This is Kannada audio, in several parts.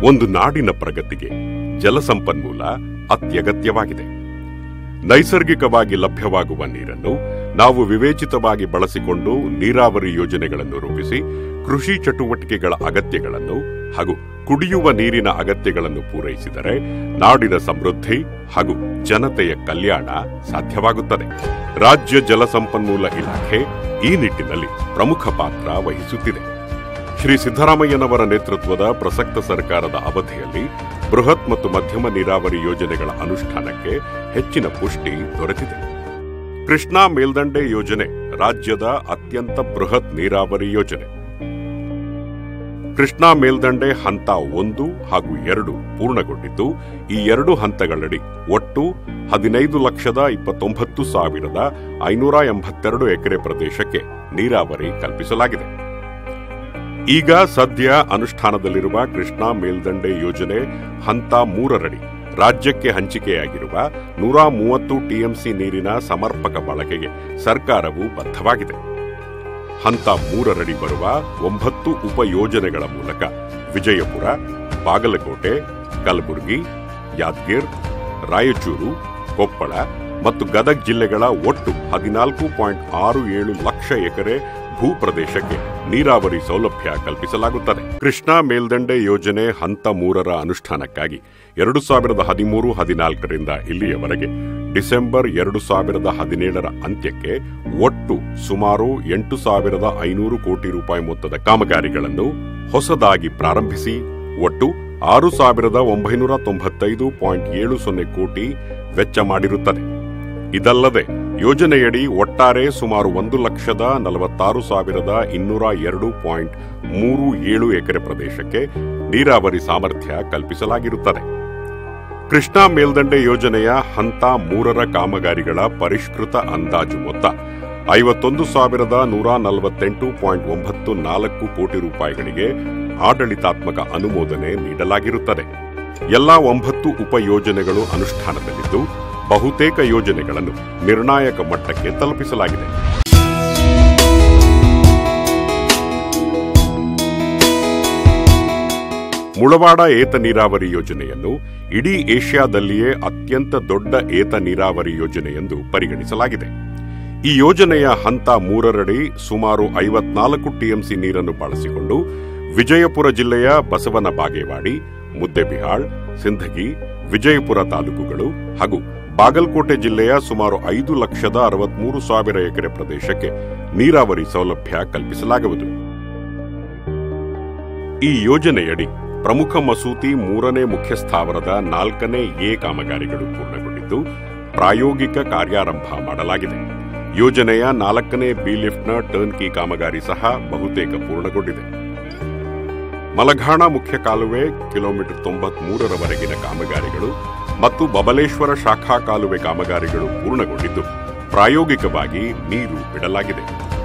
ಒಂದು ನಾಡಿನ ಪ್ರಗತಿಗೆ ಜಲಸಂಪನ್ಮೂಲ ಅತ್ಯಗತ್ಯವಾಗಿದೆ ನೈಸರ್ಗಿಕವಾಗಿ ಲಭ್ಯವಾಗುವ ನೀರನ್ನು ನಾವು ವಿವೇಚಿತವಾಗಿ ಬಳಸಿಕೊಂಡು ನೀರಾವರಿ ಯೋಜನೆಗಳನ್ನು ರೂಪಿಸಿ ಕೃಷಿ ಚಟುವಟಿಕೆಗಳ ಅಗತ್ಯಗಳನ್ನು ಹಾಗೂ ಕುಡಿಯುವ ನೀರಿನ ಅಗತ್ಯಗಳನ್ನು ಪೂರೈಸಿದರೆ ನಾಡಿನ ಸಮೃದ್ಧಿ ಹಾಗೂ ಜನತೆಯ ಕಲ್ಯಾಣ ಸಾಧ್ಯವಾಗುತ್ತದೆ ರಾಜ್ಯ ಜಲಸಂಪನ್ಮೂಲ ಇಲಾಖೆ ಈ ನಿಟ್ಟಿನಲ್ಲಿ ಪ್ರಮುಖ ಪಾತ್ರ ವಹಿಸುತ್ತಿದೆ ಶ್ರೀ ಸಿದ್ದರಾಮಯ್ಯನವರ ನೇತೃತ್ವದ ಪ್ರಸಕ್ತ ಸರ್ಕಾರದ ಅವಧಿಯಲ್ಲಿ ಬೃಹತ್ ಮತ್ತು ಮಧ್ಯಮ ನೀರಾವರಿ ಯೋಜನೆಗಳ ಅನುಷ್ಠಾನಕ್ಕೆ ಹೆಚ್ಚಿನ ಪುಷ್ಟಿ ದೊರೆತಿದೆ ಕೃಷ್ಣಾ ಮೇಲ್ದಂಡೆ ಯೋಜನೆ ರಾಜ್ಯದ ಅತ್ಯಂತ ಬೃಹತ್ ನೀರಾವರಿ ಯೋಜನೆ ಕೃಷ್ಣಾ ಮೇಲ್ದಂಡೆ ಹಂತ ಒಂದು ಹಾಗೂ ಎರಡು ಪೂರ್ಣಗೊಂಡಿದ್ದು ಈ ಎರಡು ಹಂತಗಳಡಿ ಒಟ್ಟು ಹದಿನೈದು ಲಕ್ಷದ ಇಪ್ಪತ್ತೊಂಬತ್ತು ಸಾವಿರದ ಐನೂರ ಎಂಬತ್ತೆರಡು ಎಕರೆ ಪ್ರದೇಶಕ್ಕೆ ನೀರಾವರಿ ಕಲ್ಪಿಸಲಾಗಿದೆ ಈಗ ಸದ್ಯ ಅನುಷ್ಠಾನದಲ್ಲಿರುವ ಕೃಷ್ಣಾ ಮೇಲ್ದಂಡೆ ಯೋಜನೆ ಹಂತ ಮೂರರಡಿ ರಾಜ್ಯಕ್ಕೆ ಹಂಚಿಕೆಯಾಗಿರುವ ನೂರ ಮೂವತ್ತು ಟಿಎಂಸಿ ನೀರಿನ ಸಮರ್ಪಕ ಬಳಕೆಗೆ ಸರ್ಕಾರವು ಬದ್ಧವಾಗಿದೆ ಹಂತ ಮೂರರಡಿ ಬರುವ ಒಂಬತ್ತು ಉಪಯೋಜನೆಗಳ ಮೂಲಕ ವಿಜಯಪುರ ಬಾಗಲಕೋಟೆ ಕಲಬುರಗಿ ಯಾದಗಿರ್ ರಾಯಚೂರು ಕೊಪ್ಪಳ ಮತ್ತು ಗದಗ ಜಿಲ್ಲೆಗಳ ಒಟ್ಟು ಹದಿನಾಲ್ಕು ಪಾಯಿಂಟ್ ಆರು ಏಳು ಲಕ್ಷ ಎಕರೆ ಭೂ ಪ್ರದೇಶಕ್ಕೆ ನೀರಾವರಿ ಸೌಲಭ್ಯ ಕಲ್ಪಿಸಲಾಗುತ್ತದೆ ಕೃಷ್ಣಾ ಮೇಲ್ದಂಡೆ ಯೋಜನೆ ಹಂತ ಮೂರರ ಅನುಷ್ಠಾನಕ್ಕಾಗಿ ಎರಡು ಸಾವಿರದ ಹದಿಮೂರು ಹದಿನಾಲ್ಕರಿಂದ ಇಲ್ಲಿಯವರೆಗೆ ಡಿಸೆಂಬರ್ ಎರಡು ಸಾವಿರದ ಹದಿನೇಳರ ಅಂತ್ಯಕ್ಕೆ ಒಟ್ಟು ಸುಮಾರು ಎಂಟು ಸಾವಿರದ ಐನೂರು ಕೋಟಿ ರೂಪಾಯಿ ಮೊತ್ತದ ಕಾಮಗಾರಿಗಳನ್ನು ಹೊಸದಾಗಿ ಪ್ರಾರಂಭಿಸಿ ಒಟ್ಟು ಆರು ಸಾವಿರದ ಒಂಬೈನೂರ ತೊಂಬತ್ತೈದು ಪಾಯಿಂಟ್ ಏಳು ಸೊನ್ನೆ ಕೋಟಿ ವೆಚ್ಚ ಮಾಡಿರುತ್ತದೆ ಇದಲ್ಲದೆ ಯೋಜನೆಯಡಿ ಒಟ್ಟಾರೆ ಸುಮಾರು ಒಂದು ಲಕ್ಷದ ನಲವತ್ತಾರು ಸಾವಿರದ ಇನ್ನೂರ ಎರಡು ಪಾಯಿಂಟ್ ಮೂರು ಏಳು ಎಕರೆ ಪ್ರದೇಶಕ್ಕೆ ನೀರಾವರಿ ಸಾಮರ್ಥ್ಯ ಕಲ್ಪಿಸಲಾಗಿರುತ್ತದೆ ಕೃಷ್ಣಾ ಮೇಲ್ದಂಡೆ ಯೋಜನೆಯ ಹಂತ ಮೂರರ ಕಾಮಗಾರಿಗಳ ಪರಿಷ್ಕೃತ ಅಂದಾಜು ಮೊತ್ತ ಐವತ್ತೊಂದು ಸಾವಿರದ ನೂರ ನಲವತ್ತೆಂಟು ಪಾಯಿಂಟ್ ಒಂಬತ್ತು ನಾಲ್ಕು ಕೋಟಿ ರೂಪಾಯಿಗಳಿಗೆ ಆಡಳಿತಾತ್ಮಕ ಅನುಮೋದನೆ ನೀಡಲಾಗಿರುತ್ತದೆ ಎಲ್ಲಾ ಒಂಬತ್ತು ಉಪಯೋಜನೆಗಳು ಅನುಷ್ಠಾನದಲ್ಲಿದ್ದು ಬಹುತೇಕ ಯೋಜನೆಗಳನ್ನು ನಿರ್ಣಾಯಕ ಮಟ್ಟಕ್ಕೆ ತಲುಪಿಸಲಾಗಿದೆ ಮುಳವಾಡ ಏತ ನೀರಾವರಿ ಯೋಜನೆಯನ್ನು ಇಡೀ ಏಷ್ಯಾದಲ್ಲಿಯೇ ಅತ್ಯಂತ ದೊಡ್ಡ ಏತ ನೀರಾವರಿ ಯೋಜನೆ ಎಂದು ಪರಿಗಣಿಸಲಾಗಿದೆ ಈ ಯೋಜನೆಯ ಹಂತ ಮೂರರಡಿ ಸುಮಾರು ಐವತ್ನಾಲ್ಕು ಟಿಎಂಸಿ ನೀರನ್ನು ಬಳಸಿಕೊಂಡು ವಿಜಯಪುರ ಜಿಲ್ಲೆಯ ಬಸವನ ಬಾಗೇವಾಡಿ ಮುದ್ದೆಬಿಹಾಳ್ ಸಿಂಧಗಿ ವಿಜಯಪುರ ತಾಲೂಕುಗಳು ಹಾಗೂ ಬಾಗಲಕೋಟೆ ಜಿಲ್ಲೆಯ ಸುಮಾರು ಐದು ಲಕ್ಷದ ಅರವತ್ಮೂರು ಸಾವಿರ ಎಕರೆ ಪ್ರದೇಶಕ್ಕೆ ನೀರಾವರಿ ಸೌಲಭ್ಯ ಕಲ್ಪಿಸಲಾಗುವುದು ಈ ಯೋಜನೆಯಡಿ ಪ್ರಮುಖ ಮಸೂತಿ ಮೂರನೇ ಮುಖ್ಯ ಸ್ಥಾವರದ ನಾಲ್ಕನೇ ಎ ಕಾಮಗಾರಿಗಳು ಪೂರ್ಣಗೊಂಡಿದ್ದು ಪ್ರಾಯೋಗಿಕ ಕಾರ್ಯಾರಂಭ ಮಾಡಲಾಗಿದೆ ಯೋಜನೆಯ ನಾಲ್ಕನೇ ಬಿ ಲಿಫ್ಟ್ನ ಟರ್ನ್ ಕಿ ಕಾಮಗಾರಿ ಸಹ ಬಹುತೇಕ ಪೂರ್ಣಗೊಂಡಿದೆ ಮಲಘಾಣ ಮುಖ್ಯ ಕಾಲುವೆ ಕಿಲೋಮೀಟರ್ ತೊಂಬತ್ಮೂರರವರೆಗಿನ ಕಾಮಗಾರಿಗಳು ಮತ್ತು ಬಬಲೇಶ್ವರ ಶಾಖಾ ಕಾಲುವೆ ಕಾಮಗಾರಿಗಳು ಪೂರ್ಣಗೊಂಡಿದ್ದು ಪ್ರಾಯೋಗಿಕವಾಗಿ ನೀರು ಬಿಡಲಾಗಿದೆ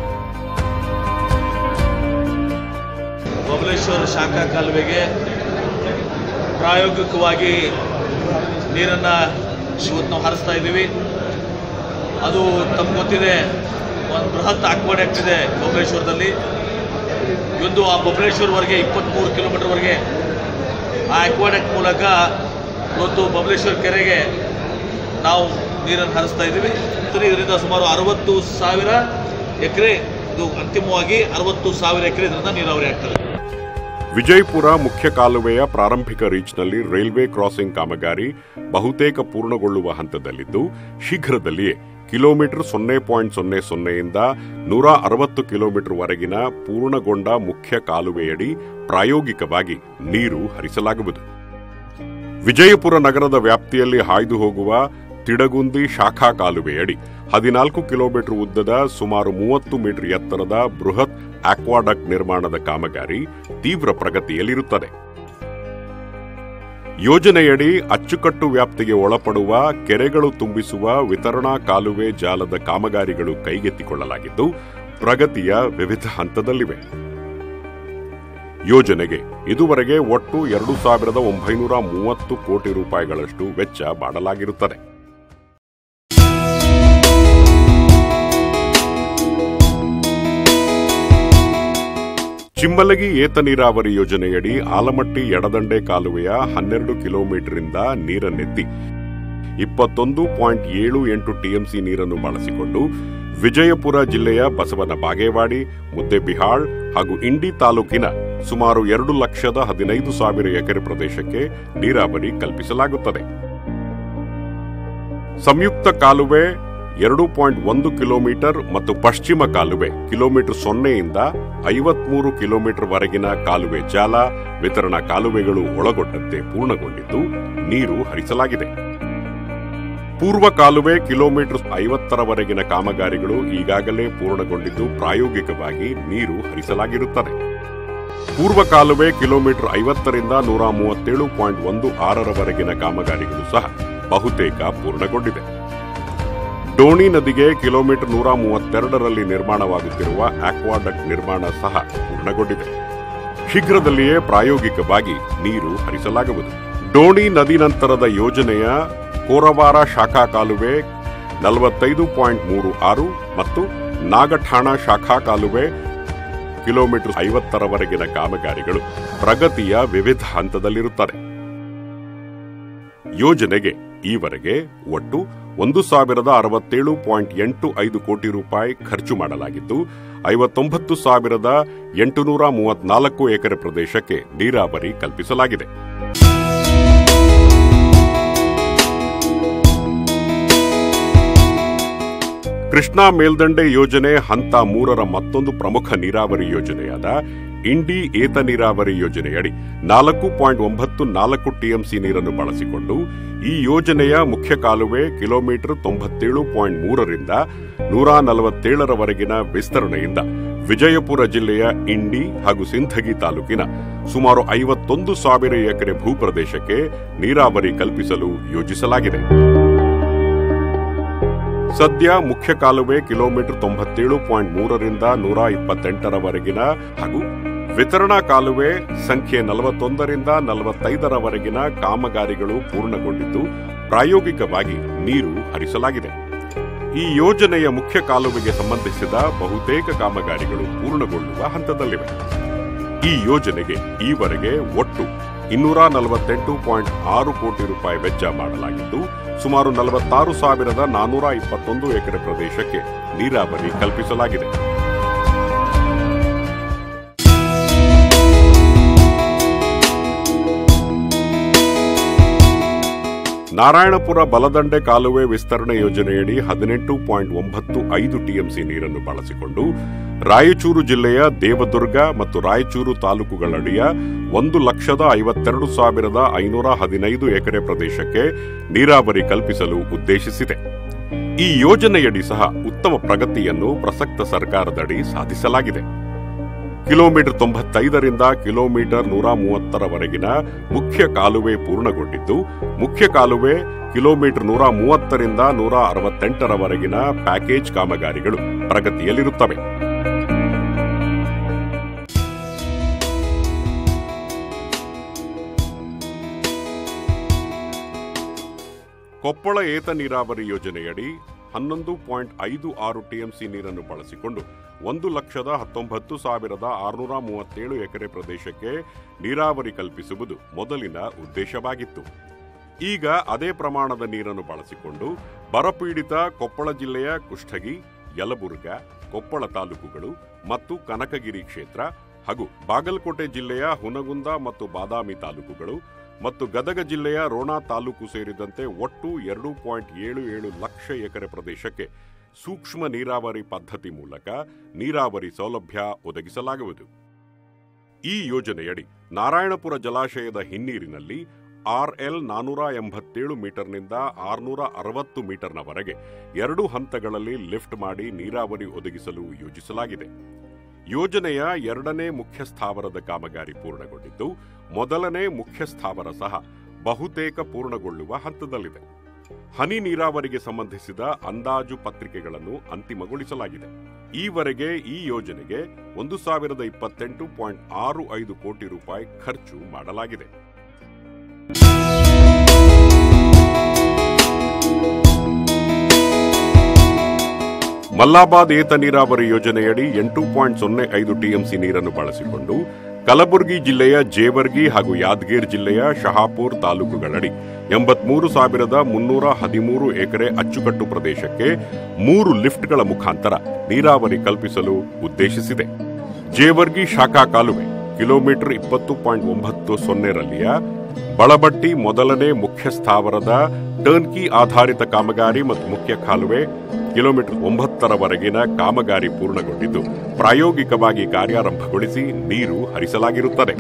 ಬಬಲೇಶ್ವರ ಶಾಖಾ ಕಾಲುವೆಗೆ ಪ್ರಾಯೋಗಿಕವಾಗಿ ನೀರನ್ನು ಇವತ್ತು ನಾವು ಹರಿಸ್ತಾ ಇದ್ದೀವಿ ಅದು ತಮ್ಗೆ ಗೊತ್ತಿದೆ ಒಂದು ಬೃಹತ್ ಅಕ್ವಾಡೆಕ್ಟ್ ಇದೆ ಬಬಲೇಶ್ವರದಲ್ಲಿ ಇವತ್ತು ಆ ಬಬಲೇಶ್ವರವರೆಗೆ ಇಪ್ಪತ್ತ್ಮೂರು ಕಿಲೋಮೀಟರ್ವರೆಗೆ ಆ ಅಕ್ವಾಡೆಕ್ಟ್ ಮೂಲಕ ಇವತ್ತು ಬಬಲೇಶ್ವರ ಕೆರೆಗೆ ನಾವು ನೀರನ್ನು ಹರಿಸ್ತಾ ಇದ್ದೀವಿ ಮತ್ತು ಇದರಿಂದ ಸುಮಾರು ಅರವತ್ತು ಸಾವಿರ ಎಕರೆ ಇದು ಅಂತಿಮವಾಗಿ ಅರವತ್ತು ಸಾವಿರ ಎಕರೆ ಇದರಿಂದ ನೀರಾವರಿ ಆಗ್ತದೆ ವಿಜಯಪುರ ಮುಖ್ಯ ಕಾಲುವೆಯ ಪ್ರಾರಂಭಿಕ ರೀಚ್ನಲ್ಲಿ ರೈಲ್ವೆ ಕ್ರಾಸಿಂಗ್ ಕಾಮಗಾರಿ ಬಹುತೇಕ ಪೂರ್ಣಗೊಳ್ಳುವ ಹಂತದಲ್ಲಿದ್ದು ಶೀಘ್ರದಲ್ಲಿಯೇ ಕಿಲೋಮೀಟರ್ ಸೊನ್ನೆ ಪಾಯಿಂಟ್ ಸೊನ್ನೆ ಸೊನ್ನೆಯಿಂದ ನೂರ ಅರವತ್ತು ಕಿಲೋಮೀಟರ್ ವರೆಗಿನ ಪೂರ್ಣಗೊಂಡ ಮುಖ್ಯ ಕಾಲುವೆಯಡಿ ಪ್ರಾಯೋಗಿಕವಾಗಿ ನೀರು ಹರಿಸಲಾಗುವುದು ವಿಜಯಪುರ ನಗರದ ವ್ಯಾಪ್ತಿಯಲ್ಲಿ ಹಾಯ್ದು ಹೋಗುವ ತಿಡಗುಂದಿ ಶಾಖಾ ಕಾಲುವೆಯಡಿ ಹದಿನಾಲ್ಕು ಕಿಲೋಮೀಟರ್ ಉದ್ದದ ಸುಮಾರು ಮೂವತ್ತು ಮೀಟರ್ ಎತ್ತರದ ಬೃಹತ್ ಆಕ್ವಾಡಕ್ಟ್ ನಿರ್ಮಾಣದ ಕಾಮಗಾರಿ ತೀವ್ರ ಪ್ರಗತಿಯಲ್ಲಿರುತ್ತದೆ ಯೋಜನೆಯಡಿ ಅಚ್ಚುಕಟ್ಟು ವ್ಯಾಪ್ತಿಗೆ ಒಳಪಡುವ ಕೆರೆಗಳು ತುಂಬಿಸುವ ವಿತರಣಾ ಕಾಲುವೆ ಜಾಲದ ಕಾಮಗಾರಿಗಳು ಕೈಗೆತ್ತಿಕೊಳ್ಳಲಾಗಿದ್ದು ಪ್ರಗತಿಯ ವಿವಿಧ ಹಂತದಲ್ಲಿವೆ ಯೋಜನೆಗೆ ಇದುವರೆಗೆ ಒಟ್ಟು ಎರಡು ಸಾವಿರದ ಒಂಬೈನೂರ ಮೂವತ್ತು ಕೋಟಿ ರೂಪಾಯಿಗಳಷ್ಟು ವೆಚ್ಚ ಮಾಡಲಾಗಿರುತ್ತದೆ ಚಿಮ್ಮಲಗಿ ಏತ ನೀರಾವರಿ ಯೋಜನೆಯಡಿ ಆಲಮಟ್ಟಿ ಎಡದಂಡೆ ಕಾಲುವೆಯ ಹನ್ನೆರಡು ಕಿಲೋಮೀಟರ್ನಿಂದ ನೀರನ್ನೆತ್ತಿ ಇಪ್ಪತ್ತೊಂದು ಪಾಯಿಂಟ್ ಏಳು ಎಂಟು ಟಿಎಂಸಿ ನೀರನ್ನು ಬಳಸಿಕೊಂಡು ವಿಜಯಪುರ ಜಿಲ್ಲೆಯ ಬಸವನ ಬಾಗೇವಾಡಿ ಮುದ್ದೆಬಿಹಾಳ್ ಹಾಗೂ ಇಂಡಿ ತಾಲೂಕಿನ ಸುಮಾರು ಎರಡು ಲಕ್ಷದ ಹದಿನೈದು ಸಾವಿರ ಎಕರೆ ಪ್ರದೇಶಕ್ಕೆ ನೀರಾವರಿ ಕಲ್ಪಿಸಲಾಗುತ್ತದೆ ಸಂಯುಕ್ತ ಕಾಲುವೆ ಎರಡು ಪಾಯಿಂಟ್ ಒಂದು ಕಿಲೋಮೀಟರ್ ಮತ್ತು ಪಶ್ಚಿಮ ಕಾಲುವೆ ಕಿಲೋಮೀಟರ್ ಸೊನ್ನೆಯಿಂದ ಐವತ್ಮೂರು ಕಿಲೋಮೀಟರ್ ವರೆಗಿನ ಕಾಲುವೆ ಜಾಲ ವಿತರಣಾ ಕಾಲುವೆಗಳು ಒಳಗೊಂಡಂತೆ ಪೂರ್ಣಗೊಂಡಿದ್ದು ನೀರು ಹರಿಸಲಾಗಿದೆ ಪೂರ್ವ ಕಾಲುವೆ ಕಿಲೋಮೀಟರ್ ಐವತ್ತರವರೆಗಿನ ಕಾಮಗಾರಿಗಳು ಈಗಾಗಲೇ ಪೂರ್ಣಗೊಂಡಿದ್ದು ಪ್ರಾಯೋಗಿಕವಾಗಿ ನೀರು ಹರಿಸಲಾಗಿರುತ್ತದೆ ಪೂರ್ವ ಕಾಲುವೆ ಕಿಲೋಮೀಟರ್ ಐವತ್ತರಿಂದ ನೂರ ಮೂವತ್ತೇಳು ಪಾಯಿಂಟ್ ಒಂದು ಆರರವರೆಗಿನ ಕಾಮಗಾರಿಗಳು ಸಹ ಬಹುತೇಕ ಪೂರ್ಣಗೊಂಡಿದೆ ಡೋಣಿ ನದಿಗೆ ಕಿಲೋಮೀಟರ್ ನೂರ ಮೂವತ್ತೆರಡರಲ್ಲಿ ನಿರ್ಮಾಣವಾಗುತ್ತಿರುವ ಆಕ್ವಾಡಕ್ಟ್ ನಿರ್ಮಾಣ ಸಹ ಪೂರ್ಣಗೊಂಡಿದೆ ಶೀಘ್ರದಲ್ಲಿಯೇ ಪ್ರಾಯೋಗಿಕವಾಗಿ ನೀರು ಹರಿಸಲಾಗುವುದು ಡೋಣಿ ನದಿ ನಂತರದ ಯೋಜನೆಯ ಕೋರವಾರ ಶಾಖಾ ಕಾಲುವೆ ನಲವತ್ತೈದು ಪಾಯಿಂಟ್ ಮೂರು ಆರು ಮತ್ತು ನಾಗಠಾಣ ಶಾಖಾ ಕಾಲುವೆ ಕಿಲೋಮೀಟರ್ ಐವತ್ತರವರೆಗಿನ ಕಾಮಗಾರಿಗಳು ಪ್ರಗತಿಯ ವಿವಿಧ ಹಂತದಲ್ಲಿರುತ್ತದೆ ಯೋಜನೆಗೆ ಈವರೆಗೆ ಒಟ್ಟು ಒಂದು ಸಾವಿರದ ಅರವತ್ತೇಳು ಪಾಯಿಂಟ್ ಎಂಟು ಐದು ಕೋಟಿ ರೂಪಾಯಿ ಖರ್ಚು ಮಾಡಲಾಗಿದ್ದು ಐವತ್ತೊಂಬತ್ತು ಸಾವಿರದ ಎಂಟುನೂರ ಮೂವತ್ನಾಲ್ಕು ಎಕರೆ ಪ್ರದೇಶಕ್ಕೆ ನೀರಾವರಿ ಕಲ್ಪಿಸಲಾಗಿದೆ ಕೃಷ್ಣಾ ಮೇಲ್ದಂಡೆ ಯೋಜನೆ ಹಂತ ಮೂರರ ಮತ್ತೊಂದು ಪ್ರಮುಖ ನೀರಾವರಿ ಯೋಜನೆಯಾದ ಇಂಡಿ ಏತ ನೀರಾವರಿ ಯೋಜನೆಯಡಿ ನಾಲ್ಕು ಪಾಯಿಂಟ್ ಒಂಬತ್ತು ನಾಲ್ಕು ಟಿಎಂಸಿ ನೀರನ್ನು ಬಳಸಿಕೊಂಡು ಈ ಯೋಜನೆಯ ಮುಖ್ಯ ಕಾಲುವೆ ಕಿಲೋಮೀಟರ್ ತೊಂಬತ್ತೇಳು ಪಾಯಿಂಟ್ ಮೂರರಿಂದ ನೂರ ನಲವತ್ತೇಳರವರೆಗಿನ ವಿಸ್ತರಣೆಯಿಂದ ವಿಜಯಪುರ ಜಿಲ್ಲೆಯ ಇಂಡಿ ಹಾಗೂ ಸಿಂಧಗಿ ತಾಲೂಕಿನ ಸುಮಾರು ಐವತ್ತೊಂದು ಸಾವಿರ ಎಕರೆ ಭೂಪ್ರದೇಶಕ್ಕೆ ನೀರಾವರಿ ಕಲ್ಪಿಸಲು ಯೋಜಿಸಲಾಗಿದೆ ಸದ್ಯ ಮುಖ್ಯ ಕಾಲುವೆ ಕಿಲೋಮೀಟರ್ ತೊಂಬತ್ತೇಳು ಪಾಯಿಂಟ್ ಮೂರರಿಂದ ನೂರ ಇಪ್ಪತ್ತೆಂಟರವರೆಗಿನ ಹಾಗೂ ವಿತರಣಾ ಕಾಲುವೆ ಸಂಖ್ಯೆ ನಲವತ್ತೊಂದರಿಂದ ನಲವತ್ತೈದರವರೆಗಿನ ಕಾಮಗಾರಿಗಳು ಪೂರ್ಣಗೊಂಡಿದ್ದು ಪ್ರಾಯೋಗಿಕವಾಗಿ ನೀರು ಹರಿಸಲಾಗಿದೆ ಈ ಯೋಜನೆಯ ಮುಖ್ಯ ಕಾಲುವೆಗೆ ಸಂಬಂಧಿಸಿದ ಬಹುತೇಕ ಕಾಮಗಾರಿಗಳು ಪೂರ್ಣಗೊಳ್ಳುವ ಹಂತದಲ್ಲಿವೆ ಈ ಯೋಜನೆಗೆ ಈವರೆಗೆ ಒಟ್ಟು ಇನ್ನೂರ ನಲವತ್ತೆಂಟು ಪಾಯಿಂಟ್ ಆರು ಕೋಟಿ ರೂಪಾಯಿ ವೆಚ್ಚ ಮಾಡಲಾಗಿದ್ದು ಸುಮಾರು ನಲವತ್ತಾರು ಸಾವಿರದ ನಾನೂರ ಇಪ್ಪತ್ತೊಂದು ಎಕರೆ ಪ್ರದೇಶಕ್ಕೆ ನೀರಾವರಿ ಕಲ್ಪಿಸಲಾಗಿದೆ ನಾರಾಯಣಪುರ ಬಲದಂಡೆ ಕಾಲುವೆ ವಿಸ್ತರಣೆ ಯೋಜನೆಯಡಿ ಹದಿನೆಂಟು ಪಾಯಿಂಟ್ ಒಂಬತ್ತು ಐದು ಟಿಎಂಸಿ ನೀರನ್ನು ಬಳಸಿಕೊಂಡು ರಾಯಚೂರು ಜಿಲ್ಲೆಯ ದೇವದುರ್ಗ ಮತ್ತು ರಾಯಚೂರು ತಾಲೂಕುಗಳಡಿಯ ಒಂದು ಲಕ್ಷದ ಐವತ್ತೆರಡು ಸಾವಿರದ ಐನೂರ ಹದಿನೈದು ಎಕರೆ ಪ್ರದೇಶಕ್ಕೆ ನೀರಾವರಿ ಕಲ್ಪಿಸಲು ಉದ್ದೇಶಿಸಿದೆ ಈ ಯೋಜನೆಯಡಿ ಸಹ ಉತ್ತಮ ಪ್ರಗತಿಯನ್ನು ಪ್ರಸಕ್ತ ಸರ್ಕಾರದಡಿ ಸಾಧಿಸಲಾಗಿದೆ ಕಿಲೋಮೀಟರ್ ತೊಂಬತ್ತೈದರಿಂದ ಕಿಲೋಮೀಟರ್ ನೂರ ಮೂವತ್ತರವರೆಗಿನ ಮುಖ್ಯ ಕಾಲುವೆ ಪೂರ್ಣಗೊಂಡಿದ್ದು ಮುಖ್ಯ ಕಾಲುವೆ ಕಿಲೋಮೀಟರ್ ನೂರ ಮೂವತ್ತರಿಂದ ನೂರ ಅರವತ್ತೆಂಟರವರೆಗಿನ ಪ್ಯಾಕೇಜ್ ಕಾಮಗಾರಿಗಳು ಪ್ರಗತಿಯಲ್ಲಿರುತ್ತವೆ ಕೊಪ್ಪಳ ಏತ ನೀರಾವರಿ ಯೋಜನೆಯಡಿ ಹನ್ನೊಂದು ಪಾಯಿಂಟ್ ಐದು ಆರು ಟಿಎಂಸಿ ನೀರನ್ನು ಬಳಸಿಕೊಂಡು ಒಂದು ಲಕ್ಷದ ಹತ್ತೊಂಬತ್ತು ಸಾವಿರದ ಆರುನೂರ ಮೂವತ್ತೇಳು ಎಕರೆ ಪ್ರದೇಶಕ್ಕೆ ನೀರಾವರಿ ಕಲ್ಪಿಸುವುದು ಮೊದಲಿನ ಉದ್ದೇಶವಾಗಿತ್ತು ಈಗ ಅದೇ ಪ್ರಮಾಣದ ನೀರನ್ನು ಬಳಸಿಕೊಂಡು ಬರಪೀಡಿತ ಕೊಪ್ಪಳ ಜಿಲ್ಲೆಯ ಕುಷ್ಟಗಿ ಯಲಬುರ್ಗ ಕೊಪ್ಪಳ ತಾಲೂಕುಗಳು ಮತ್ತು ಕನಕಗಿರಿ ಕ್ಷೇತ್ರ ಹಾಗೂ ಬಾಗಲಕೋಟೆ ಜಿಲ್ಲೆಯ ಹುನಗುಂದ ಮತ್ತು ಬಾದಾಮಿ ತಾಲೂಕುಗಳು ಮತ್ತು ಗದಗ ಜಿಲ್ಲೆಯ ರೋಣ ತಾಲೂಕು ಸೇರಿದಂತೆ ಒಟ್ಟು ಎರಡು ಪಾಯಿಂಟ್ ಏಳು ಏಳು ಲಕ್ಷ ಎಕರೆ ಪ್ರದೇಶಕ್ಕೆ ಸೂಕ್ಷ್ಮ ನೀರಾವರಿ ಪದ್ಧತಿ ಮೂಲಕ ನೀರಾವರಿ ಸೌಲಭ್ಯ ಒದಗಿಸಲಾಗುವುದು ಈ ಯೋಜನೆಯಡಿ ನಾರಾಯಣಪುರ ಜಲಾಶಯದ ಹಿನ್ನೀರಿನಲ್ಲಿ ಆರ್ಎಲ್ ನಾನೂರ ಎಂಬತ್ತೇಳು ಮೀಟರ್ನಿಂದ ಆರುನೂರ ಅರವತ್ತು ಮೀಟರ್ನವರೆಗೆ ಎರಡು ಹಂತಗಳಲ್ಲಿ ಲಿಫ್ಟ್ ಮಾಡಿ ನೀರಾವರಿ ಒದಗಿಸಲು ಯೋಜಿಸಲಾಗಿದೆ ಯೋಜನೆಯ ಎರಡನೇ ಮುಖ್ಯ ಸ್ಥಾವರದ ಕಾಮಗಾರಿ ಪೂರ್ಣಗೊಂಡಿದ್ದು ಮೊದಲನೇ ಮುಖ್ಯ ಸ್ಥಾವರ ಸಹ ಬಹುತೇಕ ಪೂರ್ಣಗೊಳ್ಳುವ ಹಂತದಲ್ಲಿದೆ ಹನಿ ನೀರಾವರಿಗೆ ಸಂಬಂಧಿಸಿದ ಅಂದಾಜು ಪತ್ರಿಕೆಗಳನ್ನು ಅಂತಿಮಗೊಳಿಸಲಾಗಿದೆ ಈವರೆಗೆ ಈ ಯೋಜನೆಗೆ ಒಂದು ಸಾವಿರದ ಇಪ್ಪತ್ತೆಂಟು ಪಾಯಿಂಟ್ ಆರು ಐದು ಕೋಟಿ ರೂಪಾಯಿ ಖರ್ಚು ಮಾಡಲಾಗಿದೆ ಮಲ್ಲಾಬಾದ್ ಏತ ನೀರಾವರಿ ಯೋಜನೆಯಡಿ ಎಂಟು ಪಾಯಿಂಟ್ ಸೊನ್ನೆ ಐದು ಟಿಎಂಸಿ ನೀರನ್ನು ಬಳಸಿಕೊಂಡು ಕಲಬುರಗಿ ಜಿಲ್ಲೆಯ ಜೇವರ್ಗಿ ಹಾಗೂ ಯಾದಗಿರ್ ಜಿಲ್ಲೆಯ ಶಹಾಪುರ್ ತಾಲೂಕುಗಳಡಿ ಎಂಬತ್ಮೂರು ಸಾವಿರದ ಮುನ್ನೂರ ಹದಿಮೂರು ಎಕರೆ ಅಚ್ಚುಕಟ್ಟು ಪ್ರದೇಶಕ್ಕೆ ಮೂರು ಲಿಫ್ಟ್ಗಳ ಮುಖಾಂತರ ನೀರಾವರಿ ಕಲ್ಪಿಸಲು ಉದ್ದೇಶಿಸಿದೆ ಜೇವರ್ಗಿ ಶಾಖಾ ಕಾಲುವೆ ಕಿಲೋಮೀಟರ್ ಇಪ್ಪತ್ತು ಪಾಯಿಂಟ್ ಒಂಬತ್ತು ಸೊನ್ನೆರಲ್ಲಿಯ ಬಳಬಟ್ಟಿ ಮೊದಲನೇ ಮುಖ್ಯ ಸ್ಥಾವರದ ಟರ್ನ್ಕಿ ಆಧಾರಿತ ಕಾಮಗಾರಿ ಮತ್ತು ಮುಖ್ಯ ಕಾಲುವೆ ಕಿಲೋಮೀಟರ್ ಒಂಬತ್ತರವರೆಗಿನ ಕಾಮಗಾರಿ ಪೂರ್ಣಗೊಂಡಿದ್ದು ಪ್ರಾಯೋಗಿಕವಾಗಿ ಕಾರ್ಯಾರಂಭಗೊಳಿಸಿ ನೀರು ಹರಿಸಲಾಗಿರುತ್ತದೆ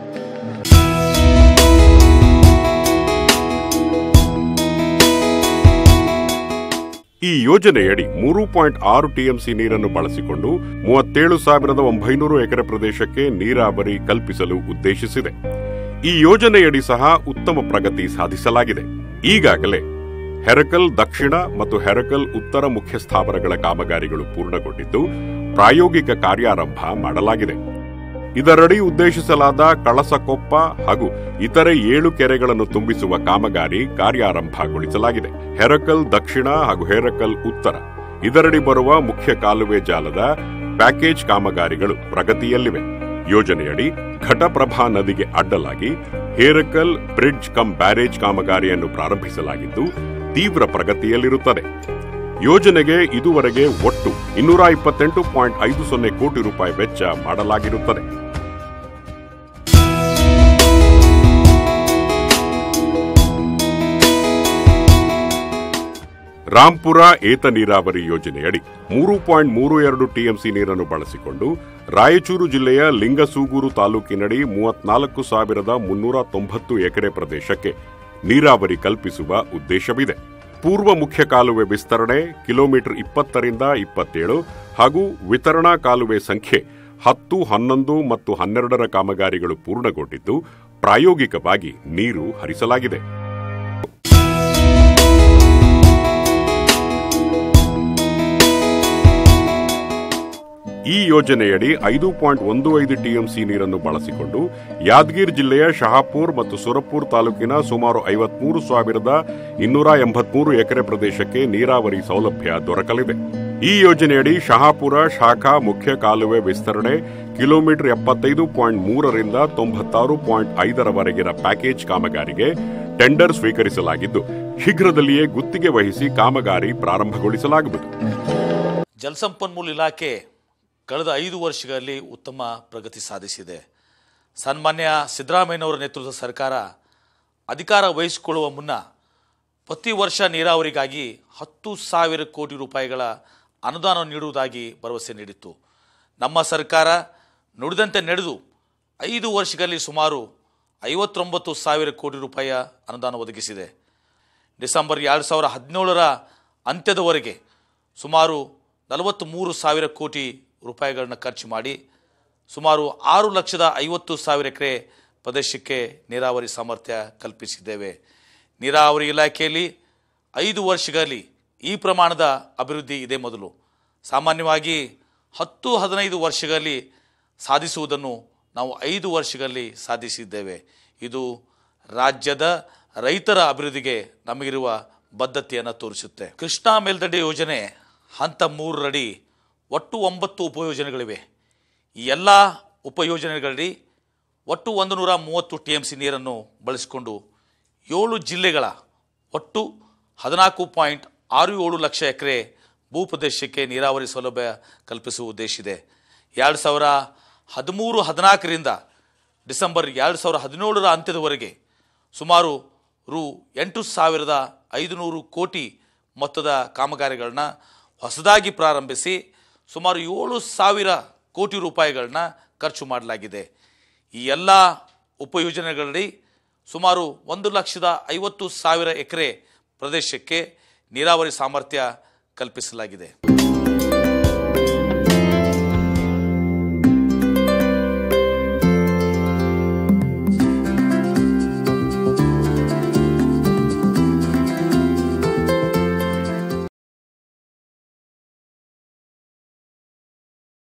ಈ ಯೋಜನೆಯಡಿ ಮೂರು ಪಾಯಿಂಟ್ ಆರು ಟಿಎಂಸಿ ನೀರನ್ನು ಬಳಸಿಕೊಂಡು ಮೂವತ್ತೇಳು ಸಾವಿರದ ಒಂಬೈನೂರು ಎಕರೆ ಪ್ರದೇಶಕ್ಕೆ ನೀರಾವರಿ ಕಲ್ಪಿಸಲು ಉದ್ದೇಶಿಸಿದೆ ಈ ಯೋಜನೆಯಡಿ ಸಹ ಉತ್ತಮ ಪ್ರಗತಿ ಸಾಧಿಸಲಾಗಿದೆ ಈಗಾಗಲೇ ಹೆರಕಲ್ ದಕ್ಷಿಣ ಮತ್ತು ಹೆರಕಲ್ ಉತ್ತರ ಮುಖ್ಯ ಸ್ಥಾವರಗಳ ಕಾಮಗಾರಿಗಳು ಪೂರ್ಣಗೊಂಡಿದ್ದು ಪ್ರಾಯೋಗಿಕ ಕಾರ್ಯಾರಂಭ ಮಾಡಲಾಗಿದೆ ಇದರಡಿ ಉದ್ದೇಶಿಸಲಾದ ಕಳಸಕೊಪ್ಪ ಹಾಗೂ ಇತರೆ ಏಳು ಕೆರೆಗಳನ್ನು ತುಂಬಿಸುವ ಕಾಮಗಾರಿ ಕಾರ್ಯಾರಂಭಗೊಳಿಸಲಾಗಿದೆ ಹೆರಕಲ್ ದಕ್ಷಿಣ ಹಾಗೂ ಹೆರಕಲ್ ಉತ್ತರ ಇದರಡಿ ಬರುವ ಮುಖ್ಯ ಕಾಲುವೆ ಜಾಲದ ಪ್ಯಾಕೇಜ್ ಕಾಮಗಾರಿಗಳು ಪ್ರಗತಿಯಲ್ಲಿವೆ ಯೋಜನೆಯಡಿ ಘಟಪ್ರಭಾ ನದಿಗೆ ಅಡ್ಡಲಾಗಿ ಹೇರಕಲ್ ಬ್ರಿಡ್ಜ್ ಕಮ್ ಬ್ಯಾರೇಜ್ ಕಾಮಗಾರಿಯನ್ನು ಪ್ರಾರಂಭಿಸಲಾಗಿದ್ದು ತೀವ್ರ ಪ್ರಗತಿಯಲ್ಲಿರುತ್ತದೆ ಯೋಜನೆಗೆ ಇದುವರೆಗೆ ಒಟ್ಟು ಇನ್ನೂರ ಇಪ್ಪತ್ತೆಂಟು ಪಾಯಿಂಟ್ ಐದು ಸೊನ್ನೆ ಕೋಟಿ ರೂಪಾಯಿ ವೆಚ್ಚ ಮಾಡಲಾಗಿರುತ್ತದೆ ರಾಂಪುರ ಏತ ನೀರಾವರಿ ಯೋಜನೆಯಡಿ ಮೂರು ಪಾಯಿಂಟ್ ಮೂರು ಎರಡು ಟಿಎಂಸಿ ನೀರನ್ನು ಬಳಸಿಕೊಂಡು ರಾಯಚೂರು ಜಿಲ್ಲೆಯ ಲಿಂಗಸೂಗೂರು ತಾಲೂಕಿನಡಿ ಮೂವತ್ನಾಲ್ಕು ಸಾವಿರದ ಮುನ್ನೂರ ತೊಂಬತ್ತು ಎಕರೆ ಪ್ರದೇಶಕ್ಕೆ ನೀರಾವರಿ ಕಲ್ಪಿಸುವ ಉದ್ದೇಶವಿದೆ ಪೂರ್ವ ಮುಖ್ಯ ಕಾಲುವೆ ವಿಸ್ತರಣೆ ಕಿಲೋಮೀಟರ್ ಇಪ್ಪತ್ತರಿಂದ ಇಪ್ಪತ್ತೇಳು ಹಾಗೂ ವಿತರಣಾ ಕಾಲುವೆ ಸಂಖ್ಯೆ ಹತ್ತು ಹನ್ನೊಂದು ಮತ್ತು ಹನ್ನೆರಡರ ಕಾಮಗಾರಿಗಳು ಪೂರ್ಣಗೊಂಡಿದ್ದು ಪ್ರಾಯೋಗಿಕವಾಗಿ ನೀರು ಹರಿಸಲಾಗಿದೆ ಈ ಯೋಜನೆಯಡಿ ಐದು ಪಾಯಿಂಟ್ ಒಂದು ಐದು ಟಿಎಂಸಿ ನೀರನ್ನು ಬಳಸಿಕೊಂಡು ಯಾದಗಿರ್ ಜಿಲ್ಲೆಯ ಶಹಾಪುರ್ ಮತ್ತು ಸುರಪುರ್ ತಾಲೂಕಿನ ಸುಮಾರು ಐವತ್ಮೂರು ಸಾವಿರದ ಇನ್ನೂರ ಎಂಬತ್ಮೂರು ಎಕರೆ ಪ್ರದೇಶಕ್ಕೆ ನೀರಾವರಿ ಸೌಲಭ್ಯ ದೊರಕಲಿದೆ ಈ ಯೋಜನೆಯಡಿ ಶಹಾಪುರ ಶಾಖಾ ಮುಖ್ಯ ಕಾಲುವೆ ವಿಸ್ತರಣೆ ಕಿಲೋಮೀಟರ್ ಎಪ್ಪತ್ತೈದು ಪಾಯಿಂಟ್ ಮೂರರಿಂದ ತೊಂಬತ್ತಾರು ಪಾಯಿಂಟ್ ಐದರವರೆಗಿನ ಪ್ಯಾಕೇಜ್ ಕಾಮಗಾರಿಗೆ ಟೆಂಡರ್ ಸ್ವೀಕರಿಸಲಾಗಿದ್ದು ಶೀಘ್ರದಲ್ಲಿಯೇ ಗುತ್ತಿಗೆ ವಹಿಸಿ ಕಾಮಗಾರಿ ಪ್ರಾರಂಭಗೊಳಿಸಲಾಗುವುದು ಜಲಸಂಪನ್ಮೂಲ ಇಲಾಖೆ ಕಳೆದ ಐದು ವರ್ಷಗಳಲ್ಲಿ ಉತ್ತಮ ಪ್ರಗತಿ ಸಾಧಿಸಿದೆ ಸನ್ಮಾನ್ಯ ಸಿದ್ದರಾಮಯ್ಯನವರ ನೇತೃತ್ವದ ಸರ್ಕಾರ ಅಧಿಕಾರ ವಹಿಸಿಕೊಳ್ಳುವ ಮುನ್ನ ಪ್ರತಿ ವರ್ಷ ನೀರಾವರಿಗಾಗಿ ಹತ್ತು ಸಾವಿರ ಕೋಟಿ ರೂಪಾಯಿಗಳ ಅನುದಾನ ನೀಡುವುದಾಗಿ ಭರವಸೆ ನೀಡಿತ್ತು ನಮ್ಮ ಸರ್ಕಾರ ನುಡಿದಂತೆ ನಡೆದು ಐದು ವರ್ಷಗಳಲ್ಲಿ ಸುಮಾರು ಐವತ್ತೊಂಬತ್ತು ಸಾವಿರ ಕೋಟಿ ರೂಪಾಯಿಯ ಅನುದಾನ ಒದಗಿಸಿದೆ ಡಿಸೆಂಬರ್ ಎರಡು ಸಾವಿರ ಹದಿನೇಳರ ಅಂತ್ಯದವರೆಗೆ ಸುಮಾರು ನಲವತ್ತ್ಮೂರು ಸಾವಿರ ಕೋಟಿ ರೂಪಾಯಿಗಳನ್ನ ಖರ್ಚು ಮಾಡಿ ಸುಮಾರು ಆರು ಲಕ್ಷದ ಐವತ್ತು ಸಾವಿರ ಎಕರೆ ಪ್ರದೇಶಕ್ಕೆ ನೀರಾವರಿ ಸಾಮರ್ಥ್ಯ ಕಲ್ಪಿಸಿದ್ದೇವೆ ನೀರಾವರಿ ಇಲಾಖೆಯಲ್ಲಿ ಐದು ವರ್ಷಗಳಲ್ಲಿ ಈ ಪ್ರಮಾಣದ ಅಭಿವೃದ್ಧಿ ಇದೇ ಮೊದಲು ಸಾಮಾನ್ಯವಾಗಿ ಹತ್ತು ಹದಿನೈದು ವರ್ಷಗಳಲ್ಲಿ ಸಾಧಿಸುವುದನ್ನು ನಾವು ಐದು ವರ್ಷಗಳಲ್ಲಿ ಸಾಧಿಸಿದ್ದೇವೆ ಇದು ರಾಜ್ಯದ ರೈತರ ಅಭಿವೃದ್ಧಿಗೆ ನಮಗಿರುವ ಬದ್ಧತೆಯನ್ನು ತೋರಿಸುತ್ತೆ ಕೃಷ್ಣಾ ಮೇಲ್ದಂಡೆ ಯೋಜನೆ ಹಂತ ಮೂರರಡಿ ಒಟ್ಟು ಒಂಬತ್ತು ಉಪಯೋಜನೆಗಳಿವೆ ಈ ಎಲ್ಲ ಉಪಯೋಜನೆಗಳಲ್ಲಿ ಒಟ್ಟು ಒಂದು ನೂರ ಮೂವತ್ತು ಟಿ ಎಮ್ ಸಿ ನೀರನ್ನು ಬಳಸಿಕೊಂಡು ಏಳು ಜಿಲ್ಲೆಗಳ ಒಟ್ಟು ಹದಿನಾಲ್ಕು ಪಾಯಿಂಟ್ ಆರು ಏಳು ಲಕ್ಷ ಎಕರೆ ಭೂಪ್ರದೇಶಕ್ಕೆ ನೀರಾವರಿ ಸೌಲಭ್ಯ ಕಲ್ಪಿಸುವ ಉದ್ದೇಶ ಇದೆ ಎರಡು ಸಾವಿರ ಹದಿಮೂರು ಹದಿನಾಲ್ಕರಿಂದ ಡಿಸೆಂಬರ್ ಎರಡು ಸಾವಿರ ಹದಿನೇಳರ ಅಂತ್ಯದವರೆಗೆ ಸುಮಾರು ರು ಎಂಟು ಸಾವಿರದ ಐದುನೂರು ಕೋಟಿ ಮೊತ್ತದ ಕಾಮಗಾರಿಗಳನ್ನ ಹೊಸದಾಗಿ ಪ್ರಾರಂಭಿಸಿ ಸುಮಾರು ಏಳು ಸಾವಿರ ಕೋಟಿ ರೂಪಾಯಿಗಳನ್ನ ಖರ್ಚು ಮಾಡಲಾಗಿದೆ ಈ ಎಲ್ಲ ಉಪಯೋಜನೆಗಳಲ್ಲಿ ಸುಮಾರು ಒಂದು ಲಕ್ಷದ ಐವತ್ತು ಸಾವಿರ ಎಕರೆ ಪ್ರದೇಶಕ್ಕೆ ನೀರಾವರಿ ಸಾಮರ್ಥ್ಯ ಕಲ್ಪಿಸಲಾಗಿದೆ